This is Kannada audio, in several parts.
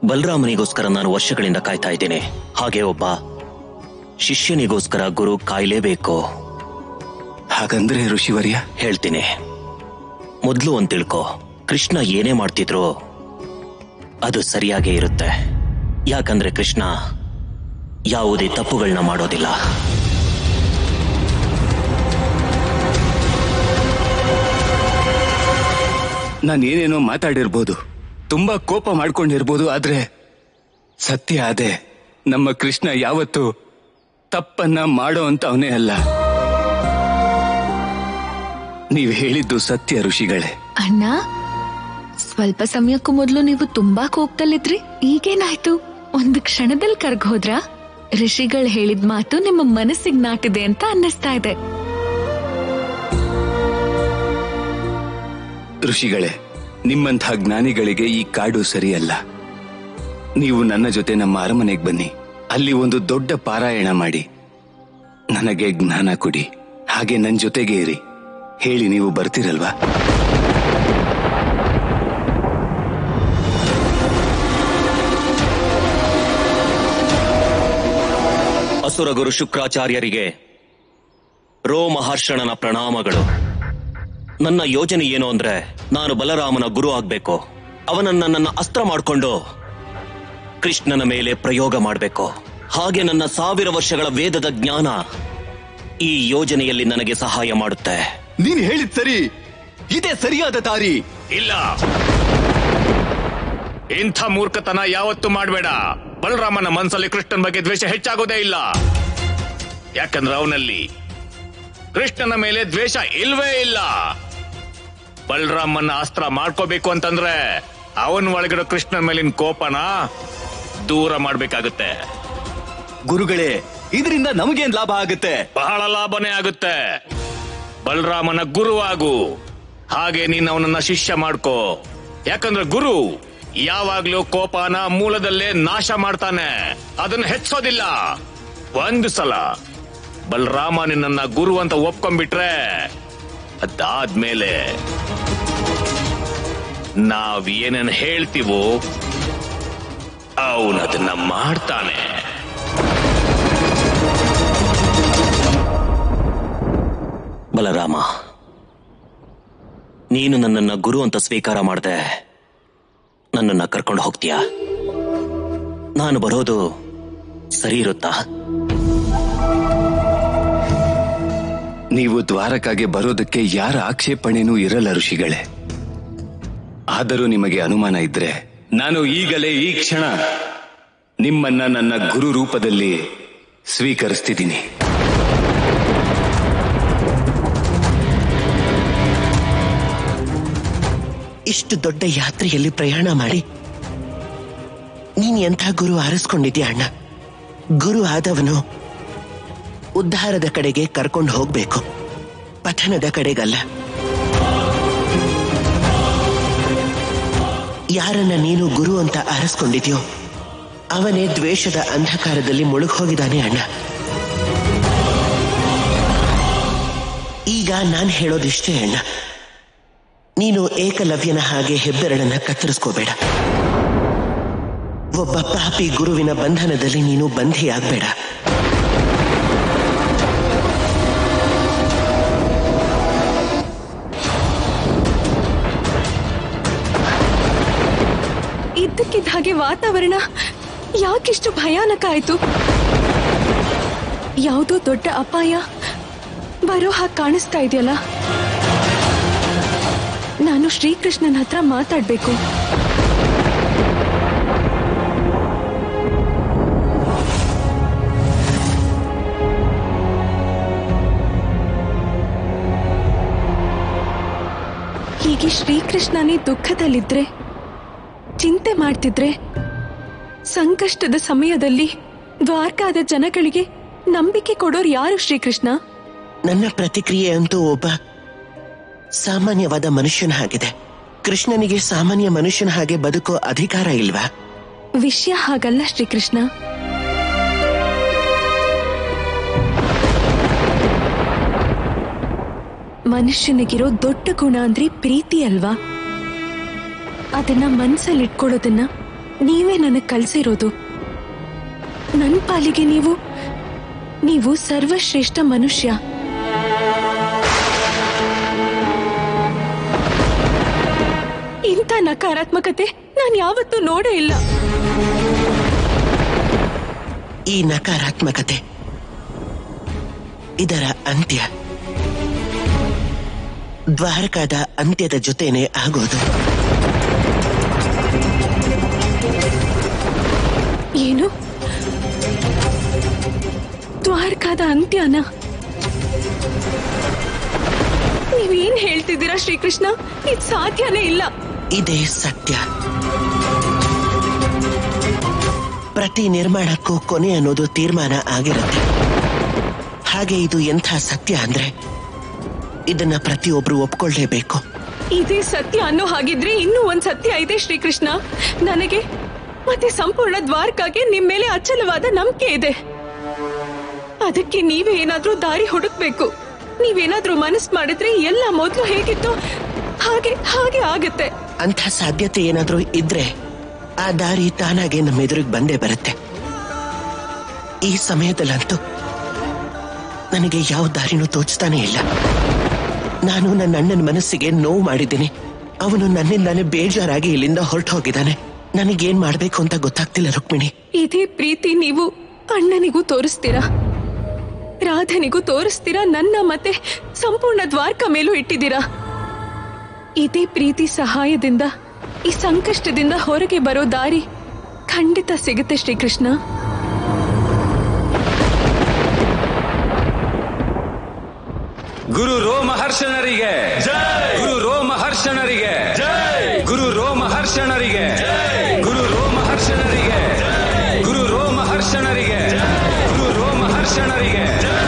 ಬಲರಾಮನಿಗೋಸ್ಕರ ನಾನು ವರ್ಷಗಳಿಂದ ಕಾಯ್ತಾ ಇದ್ದೇನೆ ಹಾಗೆ ಒಬ್ಬ ಶಿಷ್ಯನಿಗೋಸ್ಕರ ಗುರು ಕಾಯ್ಲೇಬೇಕು ಹಾಗಂದ್ರೆ ಋಷಿವರ್ಯ ಹೇಳ್ತೀನಿ ಮೊದ್ಲು ಒಂದ್ ತಿಳ್ಕೊ ಕೃಷ್ಣ ಏನೇ ಮಾಡ್ತಿದ್ರು ಅದು ಸರಿಯಾಗೇ ಇರುತ್ತೆ ಯಾಕಂದ್ರೆ ಕೃಷ್ಣ ಯಾವುದೇ ತಪ್ಪುಗಳನ್ನ ಮಾಡೋದಿಲ್ಲ ನಾನು ಏನೇನೋ ಮಾತಾಡಿರ್ಬೋದು ತುಂಬಾ ಕೋಪ ಮಾಡ್ಕೊಂಡಿರ್ಬೋದು ಆದ್ರೆ ಸತ್ಯ ಅದೇ ನಮ್ಮ ಕೃಷ್ಣ ಯಾವತ್ತು ತಪ್ಪನ್ನ ಮಾಡೋ ಅಂತ ಅವನೇ ಅಲ್ಲ ನೀವ್ ಹೇಳಿದ್ದು ಸತ್ಯ ಋಷಿಗಳೇ ಅಣ್ಣ ಸ್ವಲ್ಪ ಸಮಯಕ್ಕೂ ಮೊದಲು ನೀವು ತುಂಬಾ ಕೋಪದಲ್ಲಿದ್ರಿ ಈಗೇನಾಯ್ತು ಒಂದು ಕ್ಷಣದಲ್ಲಿ ಕರ್ಗೋದ್ರಾ ಋಷಿಗಳು ಹೇಳಿದ ಮಾತು ನಿಮ್ಮ ಮನಸ್ಸಿಗೆ ನಾಟಿದೆ ಅಂತ ಅನ್ನಿಸ್ತಾ ಇದೆ ಋಷಿಗಳೇ ನಿಮ್ಮಂಥ ಜ್ಞಾನಿಗಳಿಗೆ ಈ ಕಾಡು ಸರಿಯಲ್ಲ ನೀವು ನನ್ನ ಜೊತೆ ನಮ್ಮ ಅರಮನೆಗೆ ಬನ್ನಿ ಅಲ್ಲಿ ಒಂದು ದೊಡ್ಡ ಪಾರಾಯಣ ಮಾಡಿ ನನಗೆ ಜ್ಞಾನ ಕೊಡಿ ಹಾಗೆ ನನ್ನ ಜೊತೆಗೆ ಇರಿ ಹೇಳಿ ನೀವು ಬರ್ತೀರಲ್ವಾ ಅಸುರ ಗುರು ಶುಕ್ರಾಚಾರ್ಯರಿಗೆ ರೋಮಹರ್ಷಣನ ಪ್ರಣಾಮಗಳು ನನ್ನ ಯೋಜನೆ ಏನು ಅಂದ್ರೆ ನಾನು ಬಲರಾಮನ ಗುರು ಆಗ್ಬೇಕು ಅವನನ್ನ ನನ್ನ ಅಸ್ತ್ರ ಮಾಡಿಕೊಂಡು ಕೃಷ್ಣನ ಮೇಲೆ ಪ್ರಯೋಗ ಮಾಡಬೇಕು ಹಾಗೆ ನನ್ನ ಸಾವಿರ ವರ್ಷಗಳ ವೇದದ ಜ್ಞಾನ ಈ ಯೋಜನೆಯಲ್ಲಿ ನನಗೆ ಸಹಾಯ ಮಾಡುತ್ತೆ ನೀನ್ ಹೇಳಿದ್ ಸರಿ ಇದೇ ಸರಿಯಾದ ದಾರಿ ಇಲ್ಲ ಇಂಥ ಮೂರ್ಖತನ ಯಾವತ್ತೂ ಮಾಡಬೇಡ ಬಲರಾಮನ ಮನಸ್ಸಲ್ಲಿ ಕೃಷ್ಣನ ಬಗ್ಗೆ ದ್ವೇಷ ಹೆಚ್ಚಾಗೋದೇ ಇಲ್ಲ ಯಾಕಂದ್ರೆ ಅವನಲ್ಲಿ ಕೃಷ್ಣನ ಮೇಲೆ ದ್ವೇಷ ಇಲ್ವೇ ಇಲ್ಲ ಬಲರಾಮನ ಅಸ್ತ್ರ ಮಾಡ್ಕೋಬೇಕು ಅಂತಂದ್ರೆ ಅವನ ಒಳಗಿರೋ ಕೃಷ್ಣನ ಮೇಲಿನ ಕೋಪನ ದೂರ ಮಾಡ್ಬೇಕಾಗುತ್ತೆ ಗುರುಗಳೇ ಇದರಿಂದ ನಮಗೇನ್ ಲಾಭ ಆಗುತ್ತೆ ಬಹಳ ಲಾಭನೇ ಆಗುತ್ತೆ ಬಲರಾಮನ ಗುರುವಾಗು ಹಾಗೆ ನೀನು ಅವನನ್ನ ಶಿಷ್ಯ ಮಾಡ್ಕೋ ಯಾಕಂದ್ರೆ ಗುರು ಯಾವಾಗ್ಲೂ ಕೋಪನ ಮೂಲದಲ್ಲೇ ನಾಶ ಮಾಡ್ತಾನೆ ಅದನ್ನ ಹೆಚ್ಚೋದಿಲ್ಲ ಒಂದು ಸಲ ಬಲರಾಮ ನಿನ್ನ ಗುರು ಅಂತ ಒಪ್ಕೊಂಡ್ಬಿಟ್ರೆ ಅದಾದ್ಮೇಲೆ ನಾವ್ ಏನೇನ್ ಹೇಳ್ತೀವೋ ಅವನದನ್ನ ಮಾಡ್ತಾನೆ ಬಲರಾಮ ನೀನು ನನ್ನನ್ನ ಗುರು ಅಂತ ಸ್ವೀಕಾರ ಮಾಡದೆ ನನ್ನನ್ನ ಕರ್ಕೊಂಡು ಹೋಗ್ತೀಯಾ ನಾನು ಬರೋದು ಸರಿ ಇರುತ್ತಾ ನೀವು ದ್ವಾರಕಾಗೆ ಬರೋದಕ್ಕೆ ಯಾರ ಆಕ್ಷೇಪಣೆನೂ ಇರಲ್ಲ ಋಷಿಗಳೇ ಆದರೂ ನಿಮಗೆ ಅನುಮಾನ ಇದ್ರೆ ನಾನು ಈಗಲೇ ಈ ಕ್ಷಣ ನಿಮ್ಮನ್ನ ನನ್ನ ಗುರು ರೂಪದಲ್ಲಿ ಸ್ವೀಕರಿಸ್ತಿದ್ದೀನಿ ಇಷ್ಟು ದೊಡ್ಡ ಯಾತ್ರೆಯಲ್ಲಿ ಪ್ರಯಾಣ ಮಾಡಿ ನೀನ್ ಎಂಥ ಗುರು ಆರಿಸ್ಕೊಂಡಿದ್ಯಾ ಅಣ್ಣ ಗುರು ಆದವನು ಉದ್ಧಾರದ ಕಡೆಗೆ ಕರ್ಕೊಂಡು ಹೋಗ್ಬೇಕು ಪಠನದ ಕಡೆಗಲ್ಲ ಯಾರನ್ನ ನೀನು ಗುರು ಅಂತ ಆರಿಸ್ಕೊಂಡಿದ್ಯೋ ಅವನೇ ದ್ವೇಷದ ಅಂಧಕಾರದಲ್ಲಿ ಮುಳುಗೋಗಿದ್ದಾನೆ ಅಣ್ಣ ಈಗ ನಾನ್ ಹೇಳೋದಿಷ್ಟೇ ಅಣ್ಣ ನೀನು ಏಕಲವ್ಯನ ಹಾಗೆ ಹೆಬ್ಬೆರಳನ್ನ ಕತ್ತರಿಸ್ಕೋಬೇಡ ಒಬ್ಬ ಪಾಪಿ ಗುರುವಿನ ಬಂಧನದಲ್ಲಿ ನೀನು ಬಂಧಿಯಾಗಬೇಡ ಇದ್ದಕ್ಕಿದ್ದ ಹಾಗೆ ವಾತಾವರಣ ಯಾಕಿಷ್ಟು ಭಯಾನಕ ಆಯ್ತು ಯಾವುದೋ ದೊಡ್ಡ ಅಪಾಯ ಬರೋ ಹಾಗೆ ಕಾಣಿಸ್ತಾ ಇದೆಯಲ್ಲ ನಾನು ಶ್ರೀಕೃಷ್ಣನ ಹತ್ರ ಮಾತಾಡ್ಬೇಕು ಹೀಗೆ ಶ್ರೀಕೃಷ್ಣನೇ ದುಃಖದಲ್ಲಿದ್ರೆ ಚಿಂತೆ ಮಾಡ್ತಿದ್ರೆ ಸಂಕಷ್ಟದ ಸಮಯದಲ್ಲಿ ದ್ವಾರಕಾದ ಜನಗಳಿಗೆ ನಂಬಿಕೆ ಕೊಡೋರು ಯಾರು ಶ್ರೀಕೃಷ್ಣ ನನ್ನ ಪ್ರತಿಕ್ರಿಯೆ ಅಂತೂ ಒಬ್ಬ ಸಾಮಾನ್ಯವಾದ ಮನುಷ್ಯನ ಹಾಗಿದೆ ಕೃಷ್ಣನಿಗೆ ಸಾಮಾನ್ಯ ಮನುಷ್ಯನ ಹಾಗೆ ಬದುಕೋ ಅಧಿಕಾರ ಇಲ್ವಾ ವಿಷಯ ಹಾಗಲ್ಲ ಶ್ರೀಕೃಷ್ಣ ಮನುಷ್ಯನಿಗಿರೋ ದೊಡ್ಡ ಗುಣ ಅಂದ್ರೆ ಪ್ರೀತಿ ಅಲ್ವಾ ಅದನ್ನ ಮನ್ಸಲ್ಲಿ ಇಟ್ಕೊಳ್ಳೋದನ್ನ ನೀವೇ ನನಗ್ ಕಲ್ಸಿರೋದು ನನ್ ಪಾಲಿಗೆ ನೀವು ನೀವು ಸರ್ವಶ್ರೇಷ್ಠ ಮನುಷ್ಯ ಇಂಥ ನಕಾರಾತ್ಮಕತೆ ನಾನು ಯಾವತ್ತೂ ನೋಡೇ ಇಲ್ಲ ಈ ನಕಾರಾತ್ಮಕತೆ ಇದರ ಅಂತ್ಯ ದ್ವಾರಕಾದ ಅಂತ್ಯದ ಜೊತೆನೆ ಆಗೋದು ಏನು ದ್ವಾರಕಾದ ಅಂತ್ಯನ ನೀವೇನ್ ಹೇಳ್ತಿದ್ದೀರಾ ಶ್ರೀಕೃಷ್ಣ ಇದು ಸಾಧ್ಯನೇ ಇಲ್ಲ ಇದೇ ಸತ್ಯ ಪ್ರತಿ ನಿರ್ಮಾಣಕ್ಕೂ ಕೊನೆ ಅನ್ನೋದು ತೀರ್ಮಾನ ಆಗಿರುತ್ತೆ ಹಾಗೆ ಇದು ಎಂಥ ಸತ್ಯ ಅಂದ್ರೆ ಇದನ್ನ ಪ್ರತಿಯೊಬ್ರು ಒಪ್ಕೊಳ್ಳೇಬೇಕು ಇದೇ ಸತ್ಯ ಅನ್ನೋ ಹಾಗಿದ್ರೆ ಇನ್ನೂ ಒಂದ್ ಸತ್ಯ ಇದೆ ಶ್ರೀಕೃಷ್ಣ ನನಗೆ ಮತ್ತೆ ಸಂಪೂರ್ಣ ದ್ವಾರಕಾಗೆ ನಿಮ್ ಮೇಲೆ ಅಚಲವಾದ ನಂಬಿಕೆ ಇದೆ ಅದಕ್ಕೆ ನೀವೇ ಏನಾದ್ರೂ ದಾರಿ ಹುಡುಕ್ಬೇಕು ನೀವೇನಾದ್ರೂ ಮನಸ್ ಮಾಡಿದ್ರೆ ಎಲ್ಲ ಮೊದ್ಲು ಹೇಗಿತ್ತು ಹಾಗೆ ಹಾಗೆ ಆಗತ್ತೆ ಅಂಥ ಸಾಧ್ಯತೆ ಏನಾದ್ರೂ ಇದ್ರೆ ಆ ದಾರಿ ತಾನಾಗೆ ನಮ್ಮ ಎದುರಿಗೆ ಬಂದೇ ಬರುತ್ತೆ ಈ ಸಮಯದಲ್ಲಂತೂ ನನಗೆ ಯಾವ ದಾರಿನೂ ತೋಚ್ತಾನೆ ಇಲ್ಲ ನಾನು ನನ್ನ ಅಣ್ಣನ ಮನಸ್ಸಿಗೆ ನೋವು ಮಾಡಿದ್ದೀನಿ ಅವನು ನನ್ನಿಂದಾನೇ ಬೇಜಾರಾಗಿ ಇಲ್ಲಿಂದ ಹೊರಟು ಹೋಗಿದ್ದಾನೆ ನನಗೇನ್ ಮಾಡ್ಬೇಕು ಅಂತ ಗೊತ್ತಾಗ್ತಿಲ್ಲ ರುಕ್ಮಿಣಿ ಇದೇ ಪ್ರೀತಿ ನೀವು ಅಣ್ಣನಿಗೂ ತೋರಿಸ್ತೀರಾ ರಾಧನಿಗೂ ತೋರಿಸ್ತೀರಾ ನನ್ನ ಮತ್ತೆ ಸಂಪೂರ್ಣ ದ್ವಾರಕ ಮೇಲೂ ಇಟ್ಟಿದ್ದೀರಾ ಇದೇ ಪ್ರೀತಿ ಸಹಾಯದಿಂದ ಈ ಸಂಕಷ್ಟದಿಂದ ಹೊರಗೆ ಬರೋ ದಾರಿ ಖಂಡಿತ ಸಿಗುತ್ತೆ ಶ್ರೀಕೃಷ್ಣ ಗುರು ರೋಮಹರ್ಷಣರಿಗೆ ಗುರು ರೋಮಹರ್ಷಣರಿಗೆ ಗುರು ರೋಮಹರ್ಷಣರಿಗೆ ಗುರು ರೋಮಹರ್ಷಣರಿಗೆ ಗುರು ರೋಮಹರ್ಷಣರಿಗೆ ಗುರು ರೋಮಹರ್ಷಣರಿಗೆ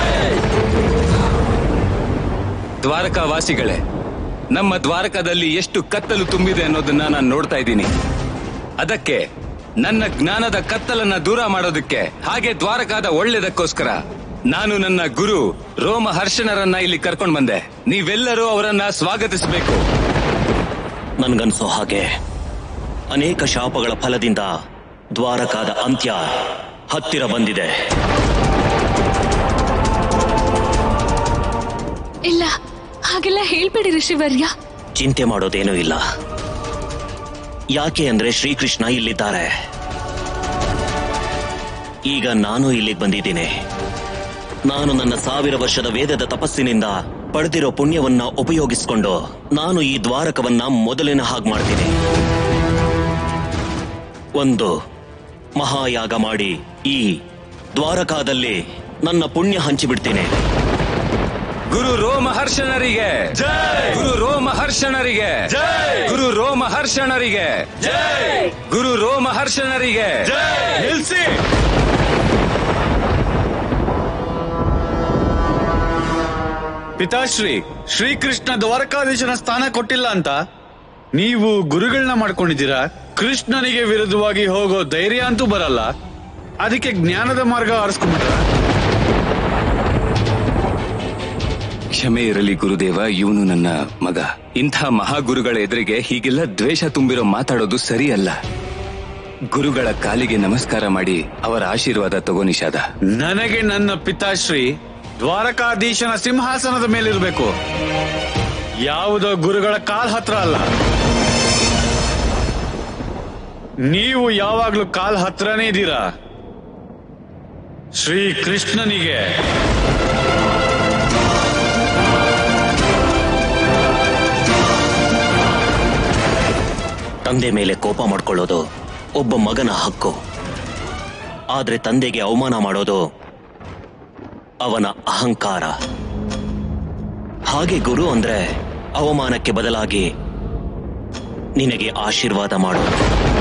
ದ್ವಾರಕಾ ವಾಸಿಗಳೇ ನಮ್ಮ ದ್ವಾರಕದಲ್ಲಿ ಎಷ್ಟು ಕತ್ತಲು ತುಂಬಿದೆ ಅನ್ನೋದನ್ನ ನಾನು ನೋಡ್ತಾ ಇದ್ದೀನಿ ಅದಕ್ಕೆ ನನ್ನ ಜ್ಞಾನದ ಕತ್ತಲನ್ನ ದೂರ ಮಾಡೋದಕ್ಕೆ ಹಾಗೆ ದ್ವಾರಕಾದ ಒಳ್ಳೆದಕ್ಕೋಸ್ಕರ ನಾನು ನನ್ನ ಗುರು ರೋಮಹರ್ಷಣರನ್ನ ಇಲ್ಲಿ ಕರ್ಕೊಂಡ್ ಬಂದೆ ನೀವೆಲ್ಲರೂ ಅವರನ್ನ ಸ್ವಾಗತಿಸಬೇಕು ನನ್ಗನ್ಸೋ ಹಾಗೆ ಅನೇಕ ಶಾಪಗಳ ಫಲದಿಂದ ದ್ವಾರಕಾದ ಅಂತ್ಯ ಹತ್ತಿರ ಬಂದಿದೆ ಇಲ್ಲ ಹಾಗೆಲ್ಲ ಹೇಳ್ಬೇಡಿ ಋಷಿವರ್ಯ ಚಿಂತೆ ಮಾಡೋದೇನೂ ಇಲ್ಲ ಯಾಕೆ ಅಂದ್ರೆ ಶ್ರೀಕೃಷ್ಣ ಇಲ್ಲಿದ್ದಾರೆ ಈಗ ನಾನು ಇಲ್ಲಿಗೆ ಬಂದಿದ್ದೀನಿ ನಾನು ನನ್ನ ಸಾವಿರ ವರ್ಷದ ವೇದದ ತಪಸ್ಸಿನಿಂದ ಪಡೆದಿರೋ ಪುಣ್ಯವನ್ನ ಉಪಯೋಗಿಸಿಕೊಂಡು ನಾನು ಈ ದ್ವಾರಕವನ್ನ ಮೊದಲಿನ ಹಾಗೆ ಮಾಡ್ತೀನಿ ಒಂದು ಮಹಾಯಾಗ ಮಾಡಿ ಈ ದ್ವಾರಕಾದಲ್ಲಿ ನನ್ನ ಪುಣ್ಯ ಹಂಚಿಬಿಡ್ತೀನಿ ಗುರು ರೋಮಹರ್ಷಣರಿಗೆ ಗುರು ರೋಮಹರ್ಷಣರಿಗೆ ಗುರು ರೋಮಹರ್ಷಣರಿಗೆ ಗುರು ರೋಮಹರ್ಷಣರಿಗೆ ನಿಲ್ಸಿ ಪಿತಾಶ್ರೀ ಶ್ರೀಕೃಷ್ಣ ದ್ವಾರಕಾಧೀಶನ ಸ್ಥಾನ ಕೊಟ್ಟಿಲ್ಲ ಅಂತ ನೀವು ಗುರುಗಳನ್ನ ಮಾಡ್ಕೊಂಡಿದ್ದೀರಾ ಕೃಷ್ಣನಿಗೆ ವಿರುದ್ಧವಾಗಿ ಹೋಗೋ ಧೈರ್ಯ ಅಂತೂ ಬರಲ್ಲ ಅದಕ್ಕೆ ಜ್ಞಾನದ ಮಾರ್ಗ ಆರಿಸ್ಕೊಂಡ್ಬಿಟ್ರ ಕ್ಷಮೆ ಇರಲಿ ಗುರುದೇವ ಇವನು ನನ್ನ ಮಗ ಇಂಥ ಮಹಾಗುರುಗಳ ಎದುರಿಗೆ ಹೀಗೆಲ್ಲ ದ್ವೇಷ ತುಂಬಿರೋ ಮಾತಾಡೋದು ಸರಿಯಲ್ಲ ಗುರುಗಳ ಕಾಲಿಗೆ ನಮಸ್ಕಾರ ಮಾಡಿ ಅವರ ಆಶೀರ್ವಾದ ತಗೋ ನಿಷಾದ ನನಗೆ ನನ್ನ ಪಿತಾಶ್ರೀ ದ್ವಾರಕಾಧೀಶನ ಸಿಂಹಾಸನದ ಮೇಲಿರ್ಬೇಕು ಯಾವುದೋ ಗುರುಗಳ ಕಾಲ್ ಹತ್ರ ಅಲ್ಲ ನೀವು ಯಾವಾಗ್ಲೂ ಕಾಲ್ ಹತ್ರನೇ ಇದ್ದೀರಾ ಶ್ರೀ ಕೃಷ್ಣನಿಗೆ ತಂದೆ ಮೇಲೆ ಕೋಪ ಮಾಡ್ಕೊಳ್ಳೋದು ಒಬ್ಬ ಮಗನ ಹಕ್ಕು ಆದ್ರೆ ತಂದೆಗೆ ಅವಮಾನ ಮಾಡೋದು ಅವನ ಅಹಂಕಾರ ಹಾಗೆ ಗುರು ಅಂದ್ರೆ ಅವಮಾನಕ್ಕೆ ಬದಲಾಗಿ ನಿನಗೆ ಆಶೀರ್ವಾದ ಮಾಡೋದು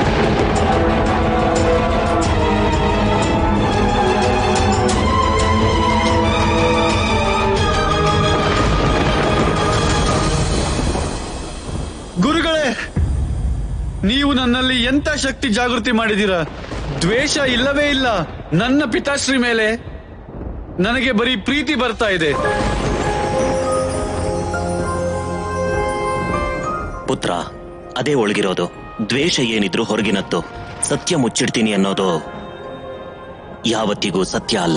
ಗುರುಗಳೇ ನೀವು ನನ್ನಲ್ಲಿ ಎಂತ ಶಕ್ತಿ ಜಾಗೃತಿ ಮಾಡಿದ್ದೀರಾ ದ್ವೇಷ ಇಲ್ಲವೇ ಇಲ್ಲ ನನ್ನ ಪಿತಾಶ್ರೀ ಮೇಲೆ ನನಗೆ ಬರೀ ಪ್ರೀತಿ ಬರ್ತಾ ಇದೆ ಪುತ್ರ ಅದೇ ಒಳಗಿರೋದು ದ್ವೇಷ ಏನಿದ್ರು ಹೊರಗಿನದ್ದು ಸತ್ಯ ಮುಚ್ಚಿಡ್ತೀನಿ ಅನ್ನೋದು ಯಾವತ್ತಿಗೂ ಸತ್ಯ ಅಲ್ಲ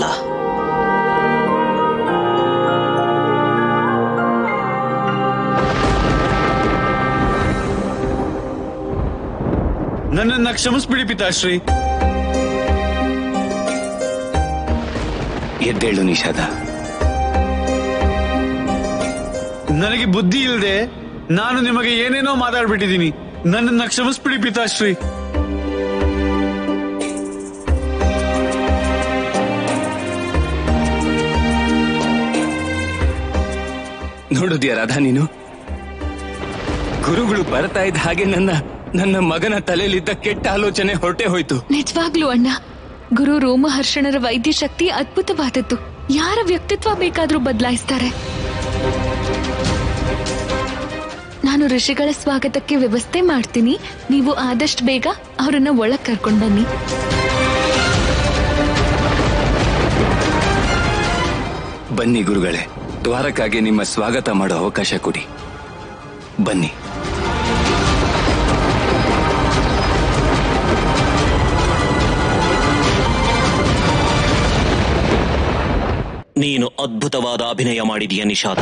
ನನ್ನನ್ನ ಕ್ಷಮಿಸ್ಬಿಡಿ ಪಿತಾಶ್ರೀ ಎದ್ದೇಳು ನಿಷಾದ ನನಗೆ ಬುದ್ಧಿ ಇಲ್ಲದೆ ನಾನು ನಿಮಗೆ ಏನೇನೋ ಮಾತಾಡ್ಬಿಟ್ಟಿದ್ದೀನಿ ನನ್ನನ್ನ ಕ್ಷಮಿಸ್ಬಿಡಿ ಪಿತಾಶ್ರೀ ನೋಡುದ್ಯಾ ರಾಧಾ ನೀನು ಗುರುಗಳು ಬರ್ತಾ ಇದ್ದ ಹಾಗೆ ನನ್ನ ನನ್ನ ಮಗನ ತಲೆಯಲ್ಲಿದ್ದ ಕೆಟ್ಟ ಆಲೋಚನೆ ಹೊರಟೆ ಹೋಯ್ತು ನಿಜವಾಗ್ಲೂ ಅಣ್ಣ ಗುರು ರೋಮಹರ್ಷಣರ ವೈದ್ಯ ಶಕ್ತಿ ಅದ್ಭುತವಾದದ್ದು ಯಾರ ವ್ಯಕ್ತಿತ್ವ ಬೇಕಾದ್ರೂ ಬದಲಾಯಿಸ್ತಾರೆ ನಾನು ಋಷಿಗಳ ಸ್ವಾಗತಕ್ಕೆ ವ್ಯವಸ್ಥೆ ಮಾಡ್ತೀನಿ ನೀವು ಆದಷ್ಟು ಬೇಗ ಅವರನ್ನ ಒಳಗ್ ಕರ್ಕೊಂಡ್ ಬನ್ನಿ ಬನ್ನಿ ಗುರುಗಳೇ ದ್ವಾರಕ್ಕಾಗಿ ನಿಮ್ಮ ಸ್ವಾಗತ ಮಾಡೋ ಅವಕಾಶ ಕೊಡಿ ಬನ್ನಿ ನೀನು ಅದ್ಭುತವಾದ ಅಭಿನಯ ಮಾಡಿದೀಯ ನಿಷಾದ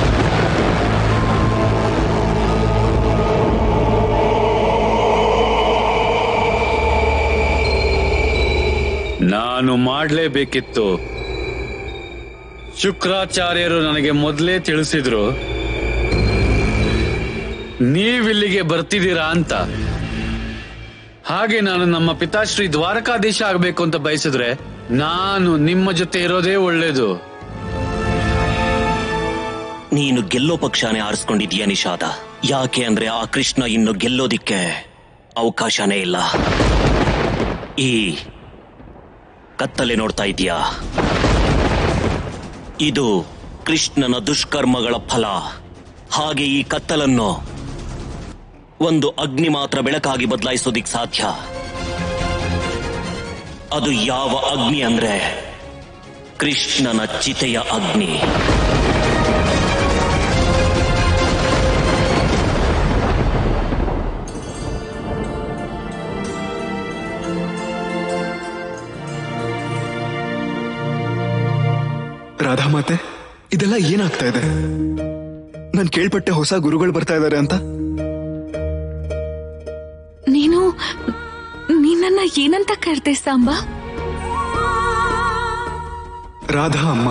ನಾನು ಮಾಡ್ಲೇಬೇಕಿತ್ತು ಶುಕ್ರಾಚಾರ್ಯರು ನನಗೆ ಮೊದಲೇ ತಿಳಿಸಿದ್ರು ನೀವಿಲ್ಲಿಗೆ ಬರ್ತಿದ್ದೀರಾ ಅಂತ ಹಾಗೆ ನಾನು ನಮ್ಮ ಪಿತಾಶ್ರೀ ದ್ವಾರಕಾಧೀಶ ಆಗ್ಬೇಕು ಅಂತ ಬಯಸಿದ್ರೆ ನಾನು ನಿಮ್ಮ ಜೊತೆ ಇರೋದೇ ಒಳ್ಳೇದು ನೀನು ಗೆಲ್ಲೋ ಪಕ್ಷನೇ ಆರಿಸ್ಕೊಂಡಿದೀಯ ನಿಷಾದ ಯಾಕೆ ಅಂದ್ರೆ ಆ ಕೃಷ್ಣ ಇನ್ನು ಗೆಲ್ಲೋದಿಕ್ಕೆ ಅವಕಾಶನೇ ಇಲ್ಲ ಈ ಕತ್ತಲೆ ನೋಡ್ತಾ ಇದೀಯಾ ಇದು ಕೃಷ್ಣನ ದುಷ್ಕರ್ಮಗಳ ಫಲ ಹಾಗೆ ಈ ಕತ್ತಲನ್ನು ಒಂದು ಅಗ್ನಿ ಮಾತ್ರ ಬೆಳಕಾಗಿ ಬದಲಾಯಿಸೋದಿಕ್ ಸಾಧ್ಯ ಅದು ಯಾವ ಅಗ್ನಿ ಅಂದ್ರೆ ಕೃಷ್ಣನ ಚಿತೆಯ ಅಗ್ನಿ ರಾಧಾಮಾತೆ ಇದೆಲ್ಲ ಏನಾಗ್ತಾ ಇದೆ ನಾನ್ ಕೇಳ್ಪಟ್ಟೆ ಹೊಸ ಗುರುಗಳು ಬರ್ತಾ ಇದ್ದಾರೆ ಅಂತ ನೀನು ನೀನನ್ನ ಏನಂತ ಕರ್ದೆ ಸಾಂಬಾ ರಾಧಾ ಅಮ್ಮ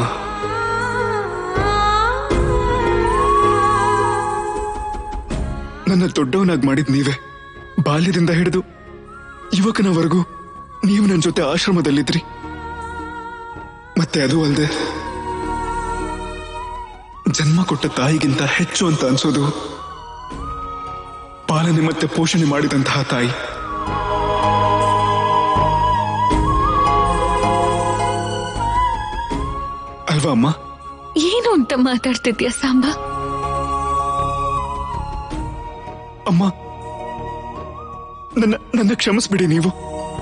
ನನ್ನ ದೊಡ್ಡವನಾಗಿ ಮಾಡಿದ್ ನೀವೇ ಬಾಲ್ಯದಿಂದ ಹಿಡಿದು ಯುವಕನವರೆಗೂ ನೀವು ನನ್ನ ಜೊತೆ ಆಶ್ರಮದಲ್ಲಿದ್ರಿ ಮತ್ತೆ ಅದು ಅಲ್ಲದೆ ಜನ್ಮ ಕೊಟ್ಟ ತಾಯಿಗಿಂತ ಹೆಚ್ಚು ಅಂತ ಅನ್ಸೋದು ಪಾಲನೆ ಮತ್ತೆ ಪೋಷಣೆ ಮಾಡಿದಂತಹ ತಾಯಿ ಅಲ್ವಾ ಅಮ್ಮ ಏನು ಅಂತ ಮಾತಾಡ್ತಿದ್ಯಾ ಸಾಂಬಾ ಅಮ್ಮ ನನ್ನ ನನ್ನ ಕ್ಷಮಿಸ್ಬಿಡಿ ನೀವು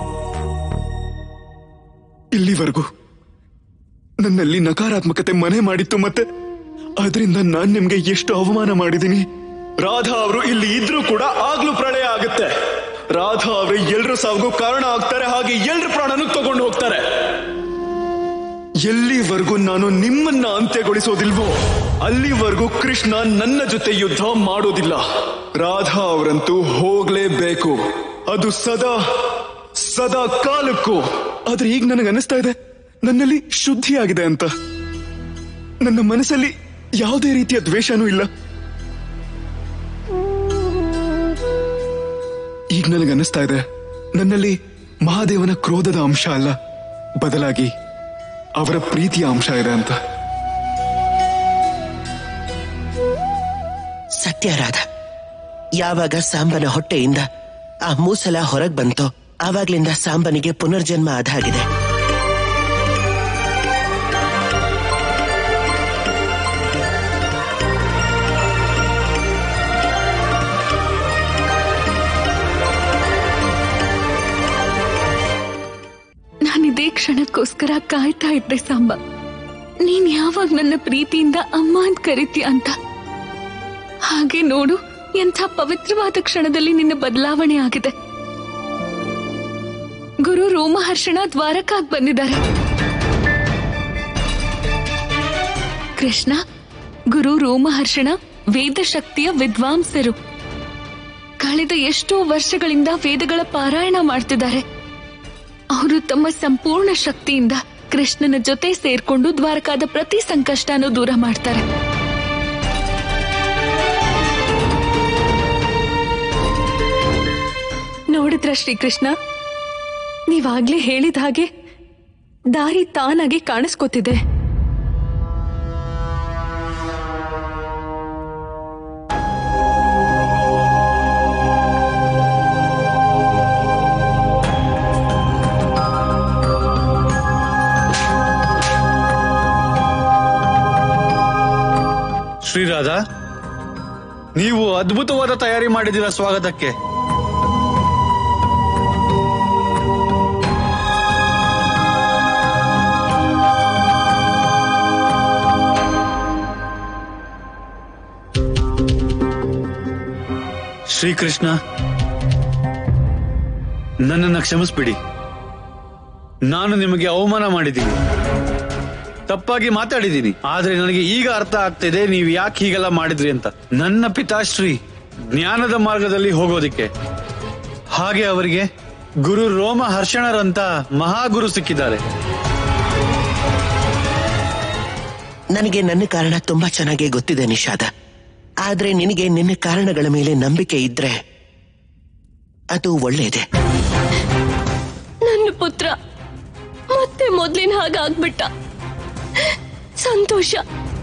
ಇಲ್ಲಿವರೆಗೂ ನನ್ನಲ್ಲಿ ನಕಾರಾತ್ಮಕತೆ ಮನೆ ಮಾಡಿತ್ತು ಮತ್ತೆ ಅದರಿಂದ ನಾನ್ ನಿಮ್ಗೆ ಎಷ್ಟು ಅವಮಾನ ಮಾಡಿದ್ದೀನಿ ರಾಧಾ ಅವರು ಇಲ್ಲಿ ಇದ್ರೂ ಕೂಡ ಆಗ್ಲೂ ಪ್ರಳಯ ಆಗುತ್ತೆ ರಾಧಾ ಅವರು ಎಲ್ರ ಸಾವಿಗೂ ಕಾರಣ ಆಗ್ತಾರೆ ಹಾಗೆ ಎಲ್ರ ಪ್ರಾಣನೂ ತಗೊಂಡು ಹೋಗ್ತಾರೆ ಎಲ್ಲಿವರೆಗೂ ನಾನು ನಿಮ್ಮನ್ನ ಅಂತ್ಯಗೊಳಿಸೋದಿಲ್ವೋ ಅಲ್ಲಿವರೆಗೂ ಕೃಷ್ಣ ನನ್ನ ಜೊತೆ ಯುದ್ಧ ಮಾಡೋದಿಲ್ಲ ರಾಧಾ ಅವರಂತೂ ಹೋಗ್ಲೇಬೇಕು ಅದು ಸದಾ ಸದಾ ಕಾಲಕ್ಕೂ ಆದ್ರೆ ಈಗ ನನಗೆ ಅನಿಸ್ತಾ ಇದೆ ನನ್ನಲ್ಲಿ ಶುದ್ಧಿಯಾಗಿದೆ ಅಂತ ನನ್ನ ಮನಸ್ಸಲ್ಲಿ ಯಾವುದೇ ರೀತಿಯ ದ್ವೇಷನೂ ಇಲ್ಲ ಈಗ ನನಗೆ ಅನಿಸ್ತಾ ಇದೆ ನನ್ನಲ್ಲಿ ಮಹಾದೇವನ ಕ್ರೋಧದ ಅಂಶ ಅಲ್ಲ ಬದಲಾಗಿ ಅವರ ಪ್ರೀತಿಯ ಅಂಶ ಇದೆ ಅಂತ ಸತ್ಯ ರಾಧ ಯಾವಾಗ ಸಾಂಬನ ಹೊಟ್ಟೆಯಿಂದ ಆ ಮೂಸಲ ಹೊರಗ್ ಬಂತೋ ಆವಾಗ್ಲಿಂದ ಸಾಂಬನಿಗೆ ಪುನರ್ಜನ್ಮ ಆದಾಗಿದೆ ನಾನಿದೇ ಕ್ಷಣಕ್ಕೋಸ್ಕರ ಕಾಯ್ತಾ ಇದ್ದೆ ಸಾಂಬ ನೀನ್ ಯಾವಾಗ ನನ್ನ ಪ್ರೀತಿಯಿಂದ ಅಮ್ಮ ಅಂತ ಕರಿತೀಯ ಅಂತ ಹಾಗೆ ನೋಡು ಎಂಥ ಪವಿತ್ರವಾದ ಕ್ಷಣದಲ್ಲಿ ನಿನ್ನ ಬದಲಾವಣೆ ಆಗಿದೆ ಗುರು ರೋಮಹರ್ಷಣ ದ್ವಾರಕಾಗ್ ಬಂದಿದ್ದಾರೆ ಕೃಷ್ಣ ಗುರು ರೋಮಹರ್ಷಣ ವೇದ ಶಕ್ತಿಯ ವಿದ್ವಾಂಸರು ಕಳೆದ ಎಷ್ಟೋ ವರ್ಷಗಳಿಂದ ವೇದಗಳ ಪಾರಾಯಣ ಮಾಡ್ತಿದ್ದಾರೆ ಅವರು ತಮ್ಮ ಸಂಪೂರ್ಣ ಶಕ್ತಿಯಿಂದ ಕೃಷ್ಣನ ಜೊತೆ ಸೇರ್ಕೊಂಡು ದ್ವಾರಕಾದ ಪ್ರತಿ ಸಂಕಷ್ಟನೂ ದೂರ ಮಾಡ್ತಾರೆ ನೋಡಿದ್ರ ಶ್ರೀಕೃಷ್ಣ ನೀವಾಗ್ಲೇ ಹೇಳಿದ ಹಾಗೆ ದಾರಿ ತಾನಾಗಿ ಕಾಣಿಸ್ಕೊತಿದೆ ಶ್ರೀರಾಧ ನೀವು ಅದ್ಭುತವಾದ ತಯಾರಿ ಮಾಡಿದ್ದೀರಾ ಸ್ವಾಗತಕ್ಕೆ ಶ್ರೀಕೃಷ್ಣ ನನ್ನನ್ನು ಕ್ಷಮಿಸ್ಬಿಡಿ ನಾನು ನಿಮಗೆ ಅವಮಾನ ಮಾಡಿದ್ದೀನಿ ತಪ್ಪಾಗಿ ಮಾತಾಡಿದ್ದೀನಿ ಆದ್ರೆ ನನಗೆ ಈಗ ಅರ್ಥ ಆಗ್ತಿದೆ ನೀವು ಯಾಕೆ ಹೀಗೆಲ್ಲ ಮಾಡಿದ್ರಿ ಅಂತ ನನ್ನ ಪಿತಾಶ್ರೀ ಜ್ಞಾನದ ಮಾರ್ಗದಲ್ಲಿ ಹೋಗೋದಿಕ್ಕೆ ಹಾಗೆ ಅವರಿಗೆ ಗುರು ರೋಮ ಹರ್ಷಣರಂತ ಮಹಾಗುರು ಸಿಕ್ಕಿದ್ದಾರೆ ನನಗೆ ನನ್ನ ಕಾರಣ ತುಂಬಾ ಚೆನ್ನಾಗಿ ಗೊತ್ತಿದೆ ನಿಷಾದ ಆದ್ರೆ ನಿನಗೆ ನಿನ್ನ ಕಾರಣಗಳ ಮೇಲೆ ನಂಬಿಕೆ ಇದ್ರೆ ಅದು ಒಳ್ಳೆಯದೆ ನನ್ನ ಪುತ್ರ ಮತ್ತೆ ಮೊದ್ಲಿನ ಹಾಗೆ ಆಗ್ಬಿಟ್ಟ ಸಂತೋಷ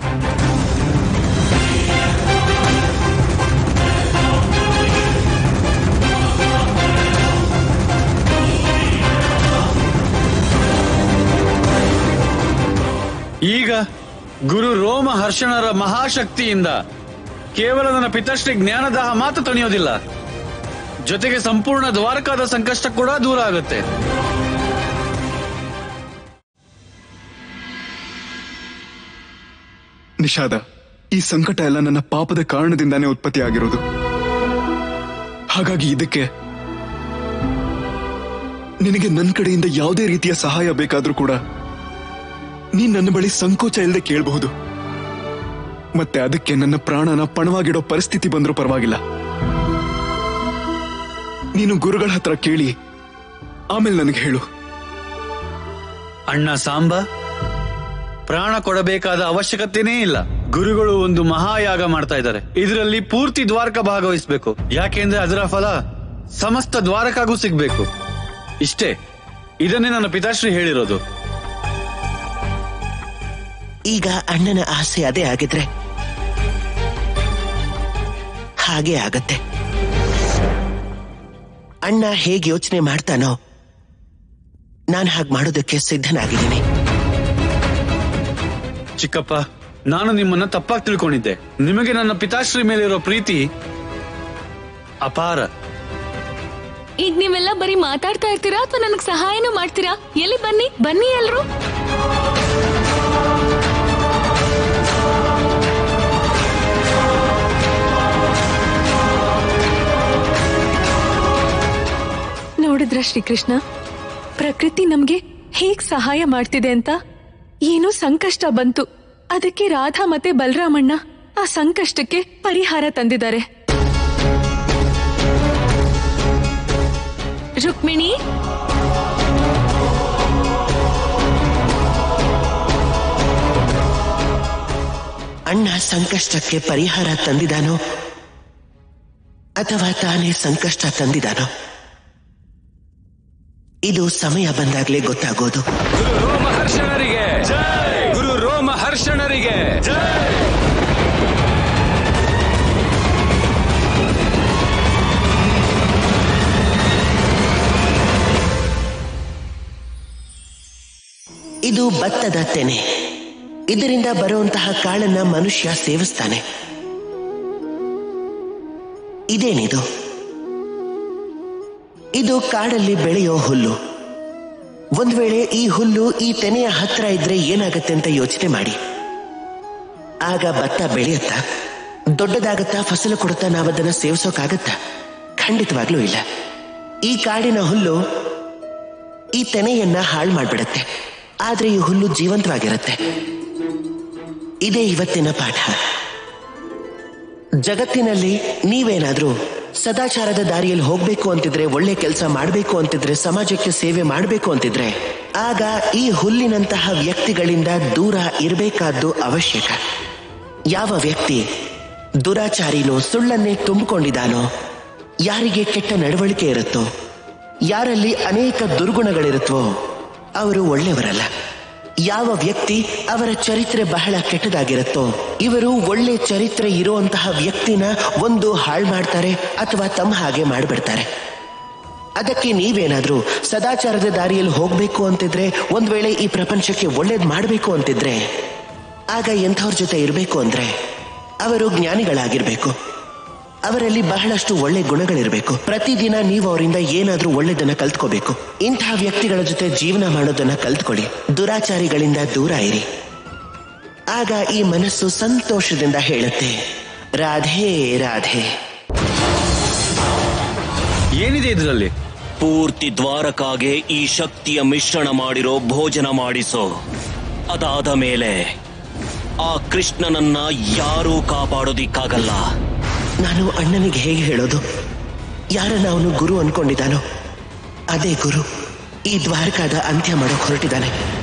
ಈಗ ಗುರು ರೋಮ ಹರ್ಷಣರ ಮಹಾಶಕ್ತಿಯಿಂದ ಕೇವಲ ನನ್ನ ಪಿತಾಶ್ರೀ ಜ್ಞಾನದಾಹ ಮಾತ್ರ ತಣಿಯೋದಿಲ್ಲ ಜೊತೆಗೆ ಸಂಪೂರ್ಣ ದ್ವಾರಕಾದ ಸಂಕಷ್ಟ ಕೂಡ ದೂರ ಆಗುತ್ತೆ ನಿಷಾದ ಈ ಸಂಕಟ ಎಲ್ಲ ನನ್ನ ಪಾಪದ ಕಾರಣದಿಂದಾನೇ ಉತ್ಪತ್ತಿಯಾಗಿರೋದು ಹಾಗಾಗಿ ಇದಕ್ಕೆ ನಿನಗೆ ನನ್ನ ಕಡೆಯಿಂದ ಯಾವುದೇ ರೀತಿಯ ಸಹಾಯ ಬೇಕಾದ್ರೂ ಕೂಡ ನೀನ್ ನನ್ನ ಬಳಿ ಸಂಕೋಚ ಇಲ್ಲದೆ ಕೇಳಬಹುದು ಮತ್ತೆ ಅದಕ್ಕೆ ನನ್ನ ಪ್ರಾಣನ ಪಣವಾಗಿಡೋ ಪರಿಸ್ಥಿತಿ ಬಂದ್ರೂ ಪರವಾಗಿಲ್ಲ ನೀನು ಗುರುಗಳ ಹತ್ರ ಕೇಳಿ ಆಮೇಲೆ ನನಗೆ ಹೇಳು ಅಣ್ಣ ಸಾಂಬ ಪ್ರಾಣ ಕೊಡಬೇಕಾದ ಅವಶ್ಯಕತೆನೇ ಇಲ್ಲ ಗುರುಗಳು ಒಂದು ಮಹಾಯಾಗ ಮಾಡ್ತಾ ಇದ್ದಾರೆ ಇದರಲ್ಲಿ ಪೂರ್ತಿ ದ್ವಾರಕ ಭಾಗವಹಿಸಬೇಕು ಯಾಕೆಂದ್ರೆ ಅದರ ಫಲ ಸಮಸ್ತ ದ್ವಾರಕಾಗೂ ಸಿಗ್ಬೇಕು ಇಷ್ಟೇ ಇದನ್ನೇ ನನ್ನ ಪಿತಾಶ್ರೀ ಹೇಳಿರೋದು ಈಗ ಅಣ್ಣನ ಆಸೆ ಅದೇ ಆಗಿದ್ರೆ ಹಾಗೆ ಆಗತ್ತೆ ಅಣ್ಣ ಹೇಗೆ ಯೋಚನೆ ಮಾಡ್ತಾನೋ ನಾನು ಹಾಗೆ ಮಾಡೋದಕ್ಕೆ ಸಿದ್ಧನಾಗಿದ್ದೀನಿ ಚಿಕ್ಕಪ್ಪ ನಾನು ನಿಮ್ಮನ್ನ ತಪ್ಪಾಗಿ ತಿಳ್ಕೊಂಡಿದ್ದೆ ನಿಮಗೆ ನನ್ನ ಪಿತಾಶ್ರೀ ಮೇಲಿರೋ ಪ್ರೀತಿ ಅಪಾರ ಈಗ ನೀವೆಲ್ಲ ಬರೀ ಮಾತಾಡ್ತಾ ಇರ್ತೀರಾ ಅಥವಾ ನನಗ್ ಸಹಾಯನೂ ಮಾಡ್ತೀರಾ ಎಲ್ಲಿ ಬನ್ನಿ ಬನ್ನಿ ಎಲ್ರು ನೋಡಿದ್ರ ಶ್ರೀಕೃಷ್ಣ ಪ್ರಕೃತಿ ನಮ್ಗೆ ಹೇಗ್ ಸಹಾಯ ಮಾಡ್ತಿದೆ ಅಂತ ಏನೋ ಸಂಕಷ್ಟ ಬಂತು ಅದಕ್ಕೆ ರಾಧಾ ಮತ್ತೆ ಬಲರಾಮಣ್ಣ ಆ ಸಂಕಷ್ಟಕ್ಕೆ ಪರಿಹಾರ ತಂದಿದ್ದಾರೆ ರುಕ್ಮಿಣಿ ಅಣ್ಣ ಸಂಕಷ್ಟಕ್ಕೆ ಪರಿಹಾರ ತಂದಿದಾನೋ ಅಥವಾ ತಾನೇ ಸಂಕಷ್ಟ ತಂದಿದಾನೋ ಇದು ಸಮಯ ಬಂದಾಗ್ಲೇ ಗೊತ್ತಾಗೋದು ಗುರು ರೋಮ ಹರ್ಷಣರಿಗೆ ಗುರು ರೋಮ ಹರ್ಷಣರಿಗೆ ಇದು ಭತ್ತದ ತೆನೆ ಇದರಿಂದ ಬರುವಂತಹ ಕಾಳನ್ನ ಮನುಷ್ಯ ಸೇವಿಸ್ತಾನೆ ಇದೇನಿದು ಇದು ಕಾಡಲ್ಲಿ ಬೆಳೆಯೋ ಹುಲ್ಲು ಒಂದ್ ವೇಳೆ ಈ ಹುಲ್ಲು ಈ ತೆನೆಯ ಹತ್ರ ಇದ್ರೆ ಏನಾಗತ್ತೆ ಅಂತ ಯೋಚನೆ ಮಾಡಿ ಆಗ ಭತ್ತ ಬೆಳೆಯುತ್ತಾ ದೊಡ್ಡದಾಗತ್ತಾ ಫಸಲು ಕೊಡುತ್ತಾ ನಾವದನ್ನ ಸೇವಿಸೋಕಾಗತ್ತಾ ಖಂಡಿತವಾಗ್ಲೂ ಇಲ್ಲ ಈ ಕಾಡಿನ ಹುಲ್ಲು ಈ ತೆನೆಯನ್ನ ಹಾಳು ಮಾಡ್ಬಿಡತ್ತೆ ಆದ್ರೆ ಈ ಹುಲ್ಲು ಜೀವಂತವಾಗಿರುತ್ತೆ ಇದೇ ಇವತ್ತಿನ ಪಾಠ ಜಗತ್ತಿನಲ್ಲಿ ನೀವೇನಾದ್ರೂ ಸದಾಚಾರದ ದಾರಿಯಲ್ಲಿ ಹೋಗ್ಬೇಕು ಅಂತಿದ್ರೆ ಒಳ್ಳೆ ಕೆಲಸ ಮಾಡಬೇಕು ಅಂತಿದ್ರೆ ಸಮಾಜಕ್ಕೆ ಸೇವೆ ಮಾಡಬೇಕು ಅಂತಿದ್ರೆ ಆಗ ಈ ಹುಲ್ಲಿನಂತಹ ವ್ಯಕ್ತಿಗಳಿಂದ ದೂರ ಇರಬೇಕಾದ್ದು ಅವಶ್ಯಕ ಯಾವ ವ್ಯಕ್ತಿ ದುರಾಚಾರಿನೋ ಸುಳ್ಳನ್ನೇ ತುಂಬಿಕೊಂಡಿದ್ದಾನೋ ಯಾರಿಗೆ ಕೆಟ್ಟ ನಡವಳಿಕೆ ಇರುತ್ತೋ ಯಾರಲ್ಲಿ ಅನೇಕ ದುರ್ಗುಣಗಳಿರುತ್ತವೋ ಅವರು ಒಳ್ಳೆಯವರಲ್ಲ ಯಾವ ವ್ಯಕ್ತಿ ಅವರ ಚರಿತ್ರೆ ಬಹಳ ಕೆಟ್ಟದಾಗಿರುತ್ತೋ ಇವರು ಒಳ್ಳೆ ಚರಿತ್ರೆ ಇರುವಂತಹ ವ್ಯಕ್ತಿನ ಒಂದು ಹಾಳು ಮಾಡ್ತಾರೆ ಅಥವಾ ತಮ್ಮ ಹಾಗೆ ಮಾಡಿಬಿಡ್ತಾರೆ ಅದಕ್ಕೆ ನೀವೇನಾದ್ರೂ ಸದಾಚಾರದ ದಾರಿಯಲ್ಲಿ ಹೋಗ್ಬೇಕು ಅಂತಿದ್ರೆ ಒಂದ್ ವೇಳೆ ಈ ಪ್ರಪಂಚಕ್ಕೆ ಒಳ್ಳೇದ್ ಮಾಡ್ಬೇಕು ಅಂತಿದ್ರೆ ಆಗ ಎಂಥವ್ರ ಜೊತೆ ಇರಬೇಕು ಅಂದ್ರೆ ಅವರು ಜ್ಞಾನಿಗಳಾಗಿರ್ಬೇಕು ಅವರಲ್ಲಿ ಬಹಳಷ್ಟು ಒಳ್ಳೆ ಗುಣಗಳಿರಬೇಕು ಪ್ರತಿದಿನ ನೀವು ಅವರಿಂದ ಏನಾದ್ರೂ ಒಳ್ಳೆದನ್ನ ಕಲ್ತ್ಕೋಬೇಕು ಇಂತಹ ವ್ಯಕ್ತಿಗಳ ಜೊತೆ ಜೀವನ ಮಾಡೋದನ್ನ ಕಲ್ತ್ಕೊಳ್ಳಿ ದುರಾಚಾರಿಗಳಿಂದ ದೂರ ಇರಿ ಆಗ ಈ ಮನಸ್ಸು ಸಂತೋಷದಿಂದ ಹೇಳುತ್ತೆ ರಾಧೆ ರಾಧೆ ಏನಿದೆ ಇದರಲ್ಲಿ ಪೂರ್ತಿ ದ್ವಾರಕಾಗೆ ಈ ಶಕ್ತಿಯ ಮಿಶ್ರಣ ಮಾಡಿರೋ ಭೋಜನ ಮಾಡಿಸೋ ಅದಾದ ಮೇಲೆ ಆ ಕೃಷ್ಣನನ್ನ ಯಾರೂ ಕಾಪಾಡೋದಿಕ್ಕಾಗಲ್ಲ ನಾನು ಅಣ್ಣನಿಗೆ ಹೇಗೆ ಹೇಳೋದು ಯಾರನ್ನ ಅವನು ಗುರು ಅನ್ಕೊಂಡಿದ್ದಾನೋ ಅದೇ ಗುರು ಈ ದ್ವಾರಕಾದ ಅಂತ್ಯ ಮಾಡೋಕ್ ಹೊರಟಿದ್ದಾನೆ